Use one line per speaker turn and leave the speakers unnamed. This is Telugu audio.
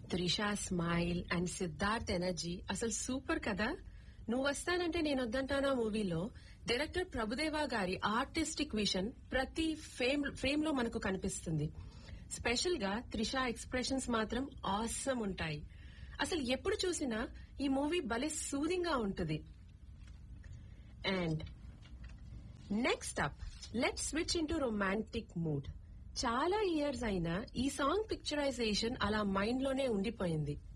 Trisha smile and Siddharth energy అసలు సూపర్ కదా నువ్వు వస్తానంటే నేను వద్దంటానా మూవీలో డైరెక్టర్ ప్రభుదేవా గారి ఆర్టిస్టిక్ విజన్ ప్రతి ఫ్రేమ్ ఫ్రేమ్ లో మనకు కనిపిస్తుంది స్పెషల్ గా త్రిషా ఎక్స్ప్రెషన్స్ మాత్రం ఆసమ్ ఉంటాయి అసలు ఎప్పుడు చూసినా ఈ మూవీ భలే సూదింగ్ గా ఉంటుంది and next up let switch into romantic mood చాలా ఇయర్స్ అయినా ఈ సాంగ్ పిక్చరైజేషన్ అలా మైండ్ లోనే ఉండిపోయింది